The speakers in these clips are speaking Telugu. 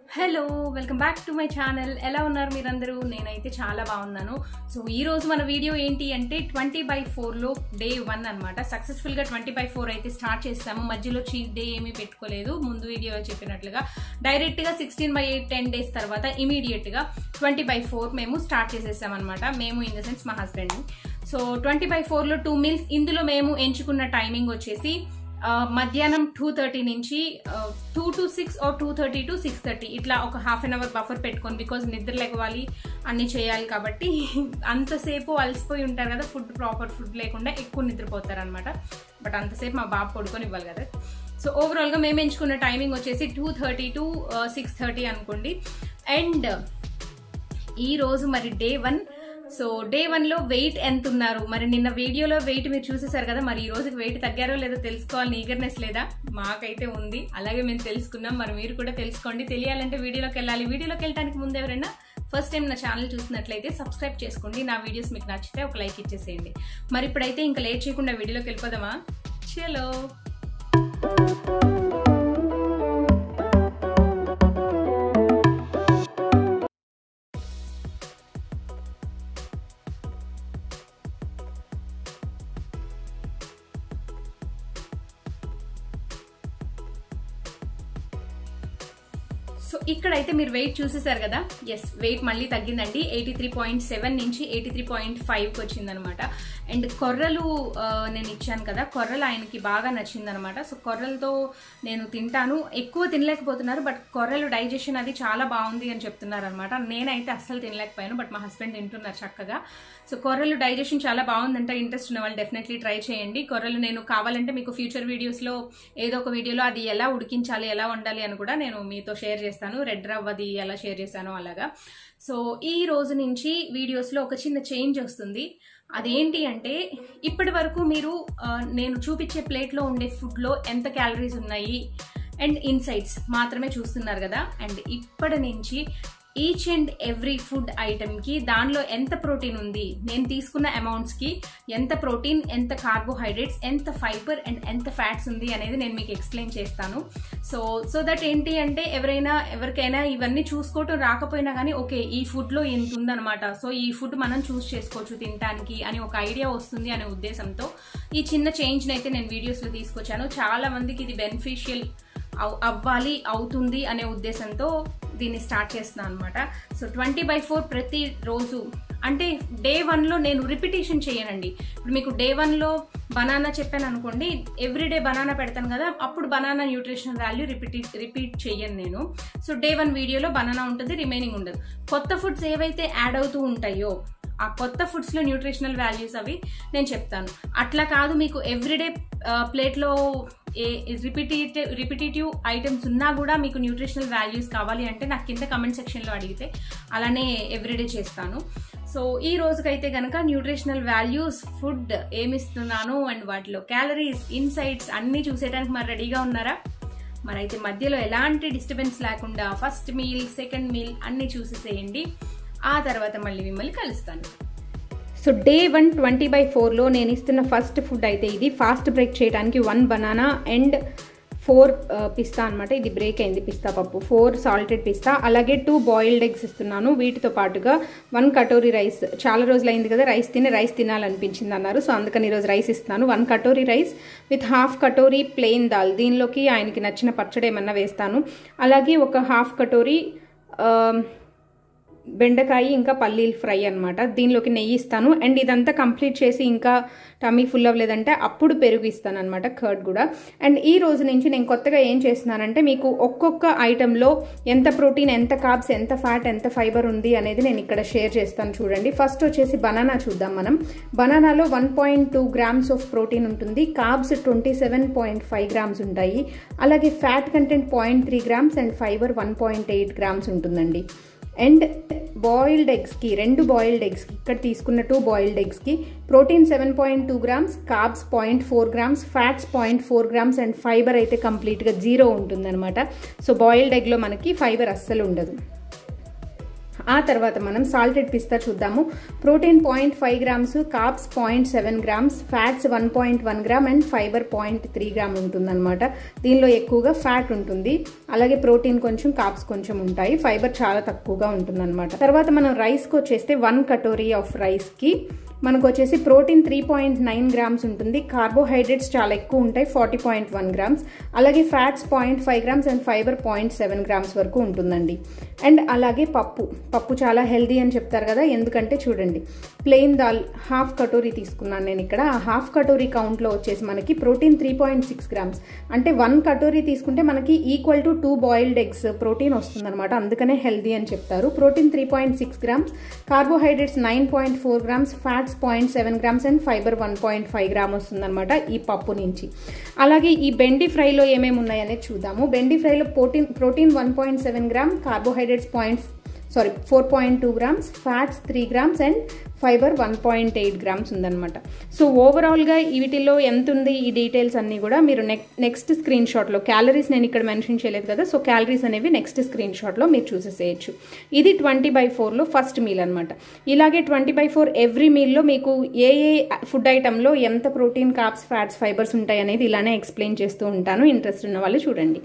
hello welcome back to my channel ఎలా ఉన్నారు మీరందరూ నేనైతే చాలా బాగున్నాను సో ఈ రోజు మన వీడియో ఏంటి అంటే ట్వంటీ బై ఫోర్లో డే వన్ అనమాట సక్సెస్ఫుల్గా ట్వంటీ బై ఫోర్ అయితే స్టార్ట్ చేస్తాము మధ్యలో చీట్ డే ఏమీ పెట్టుకోలేదు ముందు వీడియో చెప్పినట్లుగా డైరెక్ట్గా sixteen by eight ten days తర్వాత ఇమీడియట్గా ట్వంటీ బై ఫోర్ మేము స్టార్ట్ చేసేసాం అనమాట మేము ఇన్ ద సెన్స్ మా హస్బెండ్ సో ట్వంటీ బై ఫోర్లో టూ మీల్స్ ఇందులో మేము ఎంచుకున్న టైమింగ్ వచ్చేసి ఆ, మధ్యాహ్నం టూ థర్టీ నుంచి two to six or two thirty to six thirty ఇట్లా ఒక హాఫ్ అన్ అవర్ బఫర్ పెట్టుకొని బికాజ్ నిద్ర లేవాలి అన్ని చేయాలి కాబట్టి అంతసేపు అలసిపోయి ఉంటారు కదా ఫుడ్ ప్రాపర్ ఫుడ్ లేకుండా ఎక్కువ నిద్రపోతారు అనమాట బట్ అంతసేపు మా బాబు పడుకొని ఇవ్వాలి కదా సో ఓవరాల్గా మేము ఎంచుకున్న టైమింగ్ వచ్చేసి two thirty to six thirty అనుకోండి అండ్ ఈ రోజు మరి day one so day one లో వెయిట్ ఎంత ఉన్నారు మరి నిన్న వీడియోలో వెయిట్ మీరు చూసేసారు కదా మరి ఈ రోజుకి వెయిట్ తగ్గారో లేదో తెలుసుకోవాలని ఈగర్నెస్ లేదా మాకైతే ఉంది అలాగే మేము తెలుసుకున్నాం మరి మీరు కూడా తెలుసుకోండి తెలియాలంటే వీడియోలోకి వెళ్ళాలి వీడియోలోకి వెళ్ళడానికి ముందు ఎవరైనా ఫస్ట్ టైం నా ఛానల్ చూసినట్లయితే సబ్స్క్రైబ్ చేసుకోండి నా వీడియోస్ మీకు నచ్చితే ఒక లైక్ ఇచ్చేసేయండి మరి ఇప్పుడైతే ఇంకా లేట్ చేయకుండా వీడియోలోకి వెళ్ళిపోదామా చలో సో ఇక్కడైతే మీరు వెయిట్ చూసేసారు కదా ఎస్ వెయిట్ మళ్ళీ తగ్గిందండి ఎయిటీ త్రీ పాయింట్ సెవెన్ నుంచి ఎయిటీ త్రీ పాయింట్ ఫైవ్కి వచ్చిందనమాట అండ్ కొర్రలు ఆ, నేను ఇచ్చాను కదా కొర్రలు ఆయనకి బాగా నచ్చిందనమాట సో కొర్రలతో నేను తింటాను ఎక్కువ తినలేకపోతున్నారు బట్ కొర్రలు డైజెషన్ అది చాలా బాగుంది అని చెప్తున్నారు అనమాట నేనైతే అస్సలు తినలేకపోయాను బట్ మా హస్బెండ్ తింటున్నారు చక్కగా సో కొర్రలు డైజెషన్ చాలా బాగుందంట ఇంట్రెస్ట్ ఉన్న వాళ్ళు డెఫినెట్లీ ట్రై చేయండి కొర్రలు నేను కావాలంటే మీకు ఫ్యూచర్ వీడియోస్లో ఏదో ఒక వీడియోలో అది ఎలా ఉడికించాలి ఎలా వండాలి అని కూడా నేను మీతో షేర్ చేస్తాను రెడ్ రవ్వది ఎలా షేర్ చేశానో అలాగా సో ఈ రోజు నుంచి వీడియోస్లో ఒక చిన్న చేంజ్ వస్తుంది అదేంటి అంటే ఇప్పటి వరకు మీరు ఆ, నేను చూపించే ప్లేట్లో ఉండే ఫుడ్లో ఎంత క్యాలరీస్ ఉన్నాయి అండ్ ఇన్సైట్స్ మాత్రమే చూస్తున్నారు కదా అండ్ ఇప్పటి నుంచి ఈచ్ అండ్ ఎవ్రీ ఫుడ్ ఐటమ్కి దానిలో ఎంత ప్రోటీన్ ఉంది నేను తీసుకున్న అమౌంట్స్కి ఎంత ప్రోటీన్ ఎంత కార్బోహైడ్రేట్స్ ఎంత ఫైబర్ అండ్ ఎంత ఫ్యాట్స్ ఉంది అనేది నేను మీకు ఎక్స్ప్లెయిన్ చేస్తాను సో సో దట్ ఏంటి అంటే ఎవరైనా ఎవరికైనా ఇవన్నీ చూసుకోవటం రాకపోయినా కానీ ఓకే ఈ ఫుడ్లో ఇంత ఉందన్నమాట సో ఈ ఫుడ్ మనం చూస్ చేసుకోవచ్చు తినడానికి అని ఒక ఐడియా వస్తుంది అనే ఉద్దేశంతో ఈ చిన్న చేంజ్ని అయితే నేను వీడియోస్లో తీసుకొచ్చాను చాలా మందికి ఇది బెనిఫిషియల్ అవ్- అవ్వాలి అవుతుంది అనే ఉద్దేశంతో దీన్ని స్టార్ట్ చేస్తున్నాను అనమాట సో ట్వంటీ బై ఫోర్ ప్రతి రోజు అంటే డే వన్లో నేను రిపిటేషన్ చేయనండి ఇప్పుడు మీకు డే వన్లో బనానా చెప్పాను అనుకోండి ఎవ్రీడే బనానా పెడతాను కదా అప్పుడు banana nutritional value repeat repeat చేయను నేను సో డే వన్ వీడియోలో బనానా ఉంటుంది రిమైనింగ్ ఉండదు కొత్త ఫుడ్స్ ఏవైతే యాడ్ అవుతూ ఉంటాయో ఆ కొత్త ఫుడ్స్లో న్యూట్రిషనల్ వాల్యూస్ అవి నేను చెప్తాను అట్లా కాదు మీకు ఎవ్రీడే ప్లేట్లో ఏ రిపిటేటివ్ రిపిటేటివ్ ఐటమ్స్ ఉన్నా కూడా మీకు న్యూట్రిషనల్ వాల్యూస్ కావాలి అంటే నాకు కింద కమెంట్ సెక్షన్లో అడిగితే అలానే ఎవ్రీడే చేస్తాను సో ఈ రోజుకైతే కనుక న్యూట్రిషనల్ వాల్యూస్ ఫుడ్ ఏమిస్తున్నాను అండ్ వాటిలో క్యాలరీస్ ఇన్సైట్స్ అన్నీ చూసేయడానికి మరి రెడీగా ఉన్నారా మరి అయితే మధ్యలో ఎలాంటి డిస్టర్బెన్స్ లేకుండా ఫస్ట్ మీల్ సెకండ్ మీల్ అన్నీ చూసేసేయండి ఆ తర్వాత మళ్ళీ మిమ్మల్ని కలుస్తాను so day one twenty by ఫోర్లో నేను ఇస్తున్న ఫస్ట్ ఫుడ్ అయితే ఇది ఫాస్ట్ బ్రేక్ చేయడానికి వన్ బనానా అండ్ ఫోర్ పిస్తా అనమాట ఇది బ్రేక్ అయింది పిస్తా పప్పు ఫోర్ సాల్టెడ్ పిస్తా అలాగే టూ బాయిల్డ్ ఎగ్స్ ఇస్తున్నాను వీటితో పాటుగా వన్ కటోరీ రైస్ చాలా రోజులు అయింది కదా రైస్ తిని రైస్ తినాలనిపించింది అన్నారు సో అందుకని ఈరోజు రైస్ ఇస్తున్నాను వన్ కటోరీ రైస్ విత్ హాఫ్ కటోరీ ప్లెయిన్ దాల్ దీనిలోకి ఆయనకి నచ్చిన పచ్చడి ఏమన్నా వేస్తాను అలాగే ఒక హాఫ్ కటోరీ ఆ, బెండకాయ ఇంకా పల్లీలు ఫ్రై అనమాట దీనిలోకి నెయ్యి ఇస్తాను అండ్ ఇదంతా కంప్లీట్ చేసి ఇంకా టమ్మీ ఫుల్ అవ్వలేదంటే అప్పుడు పెరుగు ఇస్తాను అనమాట కర్డ్ కూడా అండ్ ఈ రోజు నుంచి నేను కొత్తగా ఏం చేస్తున్నానంటే మీకు ఒక్కొక్క ఐటెంలో ఎంత ప్రోటీన్ ఎంత కార్బ్స్ ఎంత ఫ్యాట్ ఎంత ఫైబర్ ఉంది అనేది నేను ఇక్కడ షేర్ చేస్తాను చూడండి ఫస్ట్ వచ్చేసి బనానా చూద్దాం మనం బనానాలో one point two grams of protein ఉంటుంది carbs twenty seven point five grams ఉంటాయి అలాగే fat content point three grams and fibre one point eight grams ఉంటుందండి అండ్ బాయిల్డ్ ఎగ్స్కి రెండు బాయిల్డ్ ఎగ్స్కి ఇక్కడ తీసుకున్న టూ బాయిల్డ్ ఎగ్స్కి protein seven point two grams carbs point four grams fats point four grams and fibre అయితే కంప్లీట్గా జీరో ఉంటుందన్నమాట సో బాయిల్డ్ ఎగ్లో మనకి ఫైబర్ అస్సలు ఉండదు ఆ తర్వాత మనం సాల్టెడ్ పిస్తా చూద్దాము protein point five grams carbs point seven grams fats one point one gram and fibre point three gram ఉంటుందన్నమాట దీనిలో ఎక్కువగా ఫ్యాట్ ఉంటుంది అలాగే ప్రోటీన్ కొంచెం కార్బ్స్ కొంచెం ఉంటాయి ఫైబర్ చాలా తక్కువగా ఉంటుందన్నమాట తర్వాత మనం రైస్కి వచ్చేస్తే వన్ కటోరీ ఆఫ్ రైస్కి మనకు వచ్చేసి protein three point nine grams ఉంటుంది కార్బోహైడ్రేట్స్ చాలా ఎక్కువ ఉంటాయి ఫార్టీ పాయింట్ వన్ గ్రామ్స్ అలాగే fats point five grams and fibre point seven grams వరకు ఉంటుందండి అండ్ అలాగే పప్పు పప్పు చాలా హెల్దీ అని చెప్తారు కదా ఎందుకంటే చూడండి ప్లెయిన్ దాల్ హాఫ్ కటోరీ తీసుకున్నాను నేను ఇక్కడ ఆ హాఫ్ కటోరీ కౌంట్లో వచ్చేసి మనకి protein three point six grams అంటే వన్ కటోరీ తీసుకుంటే మనకి equal to two boiled eggs protein వస్తుందన్నమాట అందుకనే హెల్దీ అని చెప్తారు protein three point six grams carbohydrates nine point four grams fats point seven grams and fibre one point five gram వస్తుందన్నమాట ఈ పప్పు నుంచి అలాగే ఈ బెండి ఫ్రైలో ఏమేమి ఉన్నాయనేది చూద్దాము బెండి ఫ్రైలో protein protein one point seven gram carbohydrates point sorry four point two grams fats three grams and fibre one point eight grams ఉందన్నమాట సో ఓవరాల్గా వీటిలో ఎంత ఉంది ఈ డీటెయిల్స్ అన్నీ కూడా మీరు నెక్ నెక్స్ట్ స్క్రీన్ షాట్లో క్యాలరీస్ నేను ఇక్కడ మెన్షన్ చేయలేదు కదా సో క్యాలరీస్ అనేవి నెక్స్ట్ స్క్రీన్ షాట్లో మీరు చూసేసేయచ్చు ఇది ట్వంటీ బై ఫోర్లో ఫస్ట్ మీల్ అనమాట ఇలాగే ట్వంటీ బై ఫోర్ ఎవ్రీ మీల్లో మీకు ఏ ఏ ఫుడ్ ఐటెంలో ఎంత ప్రోటీన్ కార్బ్స్ ఫ్యాట్స్ ఫైబర్స్ ఉంటాయి అనేది ఇలానే ఎక్స్ప్లెయిన్ చేస్తూ ఉంటాను ఇంట్రెస్ట్ ఉన్న వాళ్ళు చూడండి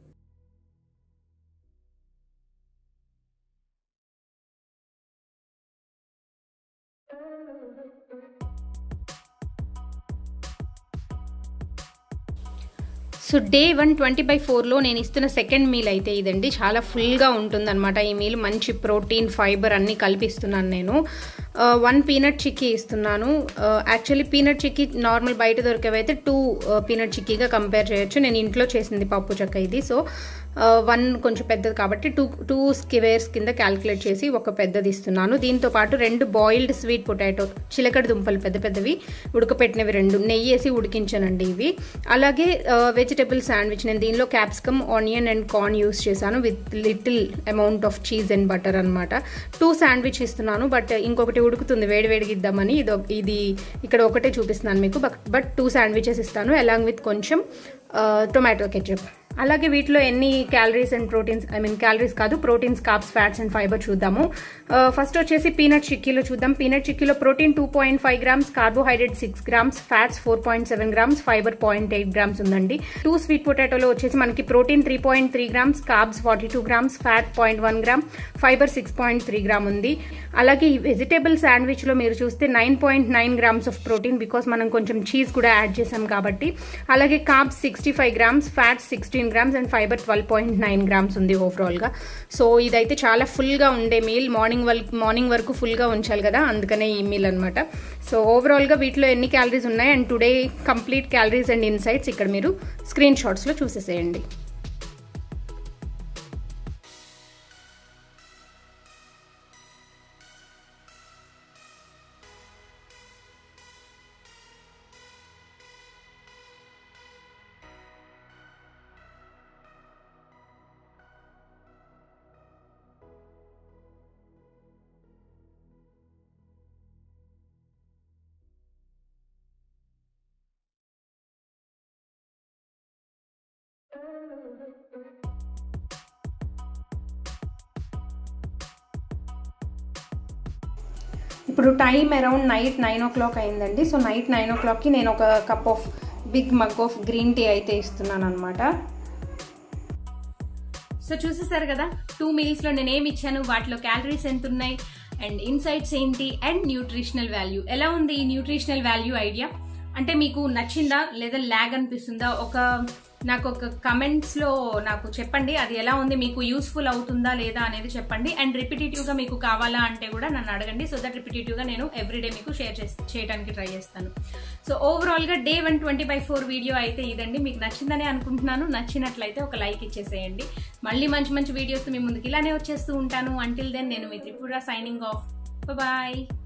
so day one twenty by ఫోర్లో నేను ఇస్తున్న సెకండ్ మీల్ అయితే ఇదండి చాలా ఫుల్గా ఉంటుందన్నమాట ఈ మీల్ మంచి ప్రోటీన్ ఫైబర్ అన్నీ కల్పిస్తున్నాను నేను వన్ పీనట్ చిక్కీ ఇస్తున్నాను యాక్చువల్లీ పీనట్ చిక్కీ నార్మల్ బయట దొరికేవైతే టూ పీనట్ చిక్కీగా కంపేర్ చేయొచ్చు నేను ఇంట్లో చేసింది పప్పు చెక్క ఇది సో వన్ కొంచెం పెద్దది కాబట్టి టూ టూ స్కివేర్స్ కింద క్యాలిక్యులేట్ చేసి ఒక పెద్దది ఇస్తున్నాను దీంతో పాటు రెండు బాయిల్డ్ స్వీట్ పొటాటో చిలకడ దుంపలు పెద్ద పెద్దవి ఉడకపెట్టినవి రెండు నెయ్యి వేసి ఉడికించానండి ఇవి అలాగే వెజిటబుల్ శాండ్విచ్ నేను దీనిలో capsicum onion and corn use చేశాను with little amount of cheese and butter అనమాట టూ శాండ్విచ్ ఇస్తున్నాను బట్ ఇంకొకటి ఉడుకుతుంది వేడి వేడికి ఇద్దామని ఇది ఇది ఇక్కడ ఒకటే చూపిస్తున్నాను మీకు బట్ బట్ టూ శాండ్విచెస్ ఇస్తాను అలాంగ్ విత్ కొంచెం టొమాటో కెచప్ అలాగే వీటిలో ఎన్ని calories and proteins I mean calories కాదు proteins carbs fats and fibre చూద్దాము ఫస్ట్ వచ్చేసి పీనట్ చిక్కీలో చూద్దాం పీనట్ చిక్కీలో protein two point five grams carbohydrate six grams fats four point seven grams fibre point eight grams ఉందండి టూ స్వీట్ పొటాటోలో వచ్చేసి మనకి protein three point three grams carbs forty two grams fat point one gram fibre six point three gram ఉంది అలాగే ఈ వెజిటేబుల్ శాండ్విచ్లో మీరు చూస్తే nine point nine grams of protein because మనం కొంచెం చీజ్ కూడా యాడ్ చేసాం కాబట్టి అలాగే carbs sixty five grams fats sixteen grams and fibre twelve point nine grams ఉంది ఓవరాల్గా సో ఇదైతే చాలా ఫుల్గా ఉండే మీల్ మార్నింగ్ వరకు మార్నింగ్ వరకు ఫుల్గా ఉంచాలి కదా అందుకనే ఈ మీల్ అనమాట సో ఓవరాల్గా వీటిలో ఎన్ని క్యాలరీస్ ఉన్నాయి and today complete calories and insights ఇక్కడ మీరు స్క్రీన్ షాట్స్లో చూసేసేయండి ఇప్పుడు time around night nine o'clock అయిందండి సో నైట్ నైన్ ఓ క్లాక్కి నేను ఒక cup of big mug of green tea అయితే ఇస్తున్నాను అనమాట సో చూసేసారు కదా టూ మీల్స్లో నేను ఏమి ఇచ్చాను వాటిలో క్యాలరీస్ ఎంత ఉన్నాయి అండ్ ఇన్సైట్స్ ఏంటి అండ్ న్యూట్రిషనల్ వాల్యూ ఎలా ఉంది ఈ న్యూట్రిషనల్ వాల్యూ ఐడియా అంటే మీకు నచ్చిందా లేదా ల్యాగ్ అనిపిస్తుందా ఒక నాకు ఒక కమెంట్స్లో నాకు చెప్పండి అది ఎలా ఉంది మీకు యూస్ఫుల్ అవుతుందా లేదా అనేది చెప్పండి అండ్ రిపిటేటివ్గా మీకు కావాలా అంటే కూడా నన్ను అడగండి సో దట్ రిపిటేటివ్గా నేను ఎవ్రీడే మీకు షేర్ చేయడానికి ట్రై చేస్తాను సో ఓవరాల్గా day one twenty by four video అయితే ఇదండి మీకు నచ్చిందని అనుకుంటున్నాను నచ్చినట్లయితే ఒక లైక్ ఇచ్చేసేయండి మళ్ళీ మంచి మంచి వీడియోస్ మీ ముందుకు ఇలానే వచ్చేస్తూ ఉంటాను అంటిల్ దెన్ నేను మీ త్రిపుర సైనింగ్ ఆఫ్ బాయ్